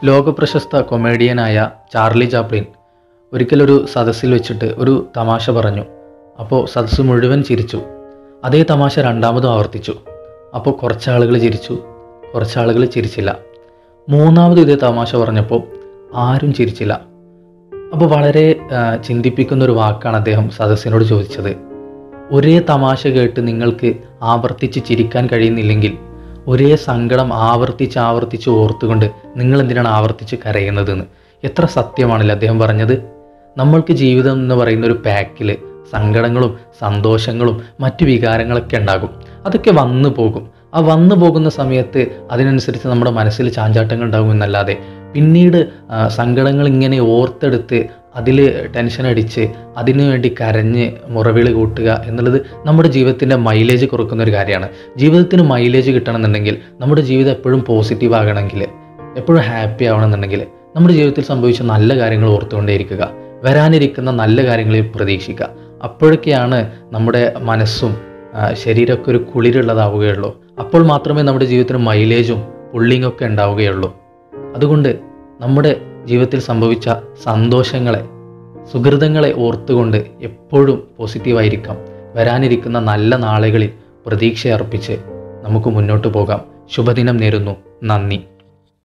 ലോകപ്രശസ്ത കൊമേഡിയനായ Charlie Chaplin ഒരിക്കലൊരു സദസ്സിൽ വെച്ചിട്ട് ഒരു തമാശ പറഞ്ഞു അപ്പോൾ സദസ്സ് മുഴുവൻ ചിരിച്ചു അതേ തമാശ രണ്ടാമതും ആവർത്തിച്ചു അപ്പോൾ കുറച്ച് ആളുകൾ ചിരിച്ചു കുറച്ച് ആളുകൾ ചിരിച്ചില്ല മൂന്നാമത് ഇതേ തമാശ പറഞ്ഞപ്പോൾ ആരും ചിരിച്ചില്ല അപ്പോൾ വളരെ ആ, ചിന്തിപ്പിക്കുന്ന ഒരു വാക്കാണ് അദ്ദേഹം സദസ്സിനോട് ചോദിച്ചത് ഒരേ തമാശ കേട്ട് നിങ്ങൾക്ക് ആവർത്തിച്ച് ചിരിക്കാൻ കഴിയുന്നില്ലെങ്കിൽ ഒരേ സങ്കടം ആവർത്തിച്ച് ആവർത്തിച്ച് ഓർത്തുകൊണ്ട് നിങ്ങൾ എന്തിനാണ് ആവർത്തിച്ച് കരയുന്നതെന്ന് എത്ര സത്യമാണല്ലേ അദ്ദേഹം പറഞ്ഞത് നമ്മൾക്ക് ജീവിതം എന്ന് പറയുന്ന ഒരു പാക്കിൽ സങ്കടങ്ങളും സന്തോഷങ്ങളും മറ്റു വികാരങ്ങളൊക്കെ ഉണ്ടാകും അതൊക്കെ വന്നു പോകും ആ വന്നു പോകുന്ന സമയത്ത് അതിനനുസരിച്ച് നമ്മുടെ മനസ്സിൽ ചാഞ്ചാട്ടങ്ങൾ ഉണ്ടാകും എന്നല്ലാതെ പിന്നീട് ആ, സങ്കടങ്ങൾ ഇങ്ങനെ ഓർത്തെടുത്ത് അതിൽ ടെൻഷൻ അടിച്ച് അതിനു വേണ്ടി കരഞ്ഞ് മുറവിളി കൂട്ടുക എന്നുള്ളത് നമ്മുടെ ജീവിതത്തിൻ്റെ മൈലേജ് കുറക്കുന്ന ഒരു കാര്യമാണ് ജീവിതത്തിന് മൈലേജ് കിട്ടണമെന്നുണ്ടെങ്കിൽ നമ്മുടെ ജീവിതം എപ്പോഴും പോസിറ്റീവ് ആകണമെങ്കിൽ എപ്പോഴും ഹാപ്പി ആവണമെന്നുണ്ടെങ്കിൽ നമ്മുടെ ജീവിതത്തിൽ സംഭവിച്ച നല്ല കാര്യങ്ങൾ ഓർത്തുകൊണ്ടേയിരിക്കുക വരാനിരിക്കുന്ന നല്ല കാര്യങ്ങളിൽ പ്രതീക്ഷിക്കുക അപ്പോഴൊക്കെയാണ് നമ്മുടെ മനസ്സും ആ, ശരീരമൊക്കെ ഒരു കുളിരുള്ളതാവുകയുള്ളൂ അപ്പോൾ മാത്രമേ നമ്മുടെ ജീവിതത്തിന് മൈലേജും പുള്ളിങ്ങും ഒക്കെ ഉണ്ടാവുകയുള്ളൂ അതുകൊണ്ട് നമ്മുടെ ജീവിതത്തിൽ സംഭവിച്ച സന്തോഷങ്ങളെ സുഹൃതങ്ങളെ ഓർത്തുകൊണ്ട് എപ്പോഴും പോസിറ്റീവായിരിക്കാം വരാനിരിക്കുന്ന നല്ല നാളുകളിൽ പ്രതീക്ഷ അർപ്പിച്ച് നമുക്ക് മുന്നോട്ട് പോകാം ശുഭദിനം നേരുന്നു നന്ദി